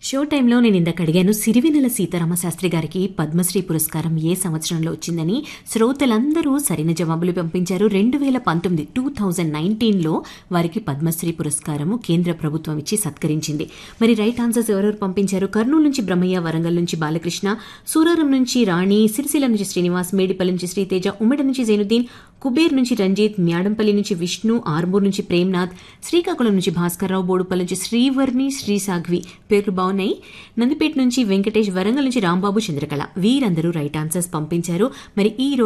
show టైంలో నేను ఇందాక అడిగాను సిరివెన్నెల సీతారామ శాస్త్రి గారికి పద్మశ్రీ పురస్కారం ఏ సంవత్సరంలో వచ్చిందని శ్రోతలందరూ సరైన జవాబులు పంపించారు రెండు వేల పంతొమ్మిది టూ థౌజండ్ నైన్టీన్లో వారికి పద్మశ్రీ పురస్కారము కేంద్ర ప్రభుత్వం ఇచ్చి సత్కరించింది మరి రైట్ ఆన్సర్స్ ఎవరెవరు పంపించారు కర్నూలు నుంచి బ్రహ్మయ్య వరంగల్ నుంచి బాలకృష్ణ సూరారం నుంచి రాణి సిరిసిల్ల నుంచి శ్రీనివాస్ మేడిపల్లి నుంచి శ్రీతేజ ఉమ్మడి నుంచి జైనుద్దీన్ కుబేర్ నుంచి రంజిత్ మ్యాడంపల్లి నుంచి విష్ణు ఆర్మూర్ నుంచి ప్రేమ్నాథ్ శ్రీకాకుళం నుంచి భాస్కర్రావు బోడుపల్లి నుంచి శ్రీవర్ణి శ్రీసాఘ్వి పేర్లు బాగున్నాయి నందిపేట నుంచి వెంకటేష్ వరంగల్ నుంచి రాంబాబు చంద్రకళ వీరందరూ రైట్ ఆన్సర్స్ పంపించారు మరి ఈ రోజు